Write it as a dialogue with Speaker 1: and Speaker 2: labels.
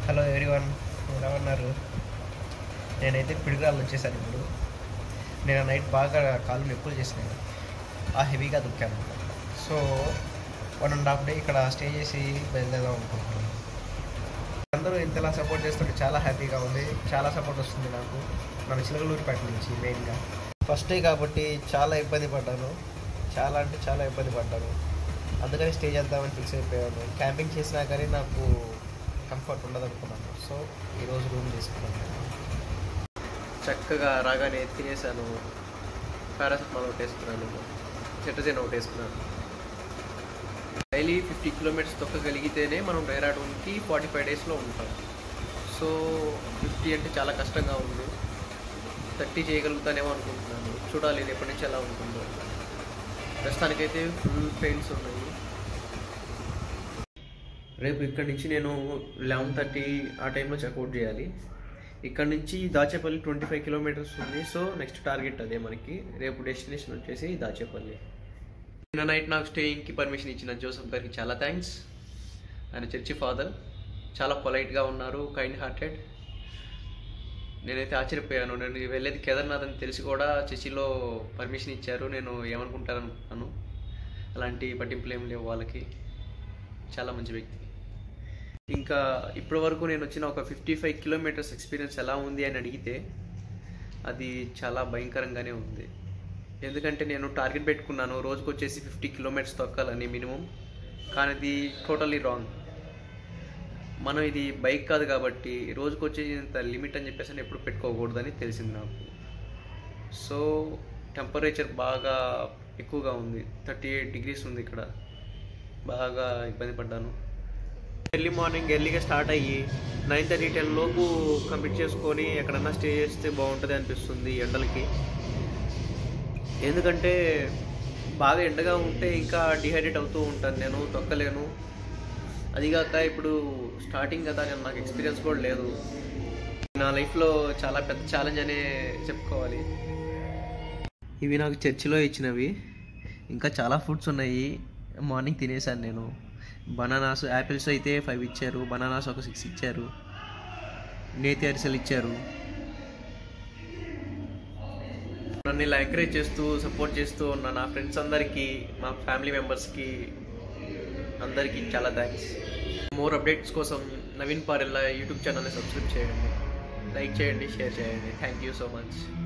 Speaker 1: hello everyone ఎలా ఉన్నారు నేనైతే పిడుగురాలు వచ్చేసాను ఇప్పుడు నేను నైట్ బాగా కాళ్ళు నొప్పులు చేసినాను ఆ హెవీగా దుక్కాను so one and half day ఇక్కడ స్టే చేసి బయలుదేరదాం అనుకుంటున్నాను అందరూ ఇంతలా సపోర్ట్ చేస్తుంటే చాలా హ్యాపీగా ఉంది చాలా సపోర్ట్ వస్తుంది నాకు మన చిలకలూరిపేట నుంచి మెయిన్గా ఫస్ట్ డే కాబట్టి చాలా ఇబ్బంది పడ్డాను చాలా అంటే చాలా ఇబ్బంది పడ్డాను అందుకని స్టే చేద్దామని ఫిక్స్ అయిపోయాను క్యాంపింగ్ చేసినా కానీ నాకు కంఫర్ట్ ఉండదు అనుకున్నాను సో ఈరోజు రూమ్ తీసుకున్నాను చక్కగా రాగానే తినేసాను పారాసెటమాల్ ఒకటి వేసుకున్నాను సెటజన్ ఒకటి వేసుకున్నాను డైలీ ఫిఫ్టీ కిలోమీటర్స్ తొక్కగలిగితేనే మనం డైరాడూన్కి ఫార్టీ ఫైవ్ డేస్లో ఉంటాం సో ఫిఫ్టీ అంటే చాలా కష్టంగా ఉంది థర్టీ చేయగలుగుతానేమో అనుకుంటున్నాను చూడాలి ఇది ఎప్పటి నుంచి ఎలా ఉంటుందో ప్రస్తుతానికైతే ఫుల్ పెయిన్స్ ఉన్నాయి రేపు ఇక్కడి నుంచి నేను లెవెన్ థర్టీ ఆ టైంలో చెక్అవుట్ చేయాలి ఇక్కడ నుంచి దాచేపల్లి ట్వంటీ ఫైవ్ కిలోమీటర్స్ ఉంది సో నెక్స్ట్ టార్గెట్ అదే మనకి రేపు డెస్టినేషన్ వచ్చేసి దాచేపల్లి నిన్న నైట్ నాకు స్టేయింగ్కి పర్మిషన్ ఇచ్చిన జోసఫ్ గారికి చాలా థ్యాంక్స్ ఆయన చర్చి ఫాదర్ చాలా పొలైట్గా ఉన్నారు కైండ్ హార్టెడ్ నేనైతే ఆశ్చర్యపోయాను నేను వెళ్ళేది కేదార్నాథ్ అని తెలిసి కూడా చర్చిలో పర్మిషన్ ఇచ్చారు నేను ఏమనుకుంటాను అనుకున్నాను అలాంటి పట్టింపులు ఏం లేవు వాళ్ళకి చాలా మంచి వ్యక్తి ఇంకా ఇప్పటి వరకు నేను వచ్చిన ఒక ఫిఫ్టీ ఫైవ్ కిలోమీటర్స్ ఎక్స్పీరియన్స్ ఎలా ఉంది అని అడిగితే అది చాలా భయంకరంగానే ఉంది ఎందుకంటే నేను టార్గెట్ పెట్టుకున్నాను రోజుకు వచ్చేసి ఫిఫ్టీ కిలోమీటర్స్ తొక్కాలని మినిమం కానీ అది టోటలీ రాంగ్ మనం ఇది బైక్ కాదు కాబట్టి రోజుకు వచ్చేసి ఇంత లిమిట్ అని చెప్పేసి అని ఎప్పుడు పెట్టుకోకూడదని తెలిసింది నాకు సో టెంపరేచర్ బాగా ఎక్కువగా ఉంది థర్టీ ఎయిట్ డిగ్రీస్ ఉంది ఇక్కడ బాగా ఇబ్బంది పడ్డాను ఎర్లీ మార్నింగ్ ఎర్లీగా స్టార్ట్ అయ్యి నైన్ థర్టీ టెన్ లోపు కంప్లీట్ చేసుకొని ఎక్కడన్నా స్టే చేస్తే బాగుంటుంది అనిపిస్తుంది ఈ ఎండలకి ఎందుకంటే బాగా ఎండగా ఉంటే ఇంకా డిహైడ్రేట్ అవుతూ ఉంటాను నేను తొక్కలేను అదిగాక ఇప్పుడు స్టార్టింగ్ కదా నేను నాకు ఎక్స్పీరియన్స్ కూడా లేదు నా లైఫ్లో చాలా పెద్ద ఛాలెంజ్ అనే చెప్పుకోవాలి ఇవి నాకు చర్చిలో ఇచ్చినవి ఇంకా చాలా ఫుడ్స్ ఉన్నాయి మార్నింగ్ తినేసాను నేను బనానాస్ యాపిల్స్ అయితే ఫైవ్ ఇచ్చారు బనానాస్ ఒక సిక్స్ ఇచ్చారు నేతి అరిసెలు ఇచ్చారు నన్ను ఇలా ఎంకరేజ్ చేస్తూ సపోర్ట్ చేస్తూ ఉన్న నా ఫ్రెండ్స్ అందరికీ మా ఫ్యామిలీ మెంబర్స్కి అందరికీ చాలా థ్యాంక్స్ మోర్ అప్డేట్స్ కోసం నవీన్ పారెల్లా యూట్యూబ్ ఛానల్ని సబ్స్క్రైబ్ చేయండి లైక్ చేయండి షేర్ చేయండి థ్యాంక్ యూ సో మచ్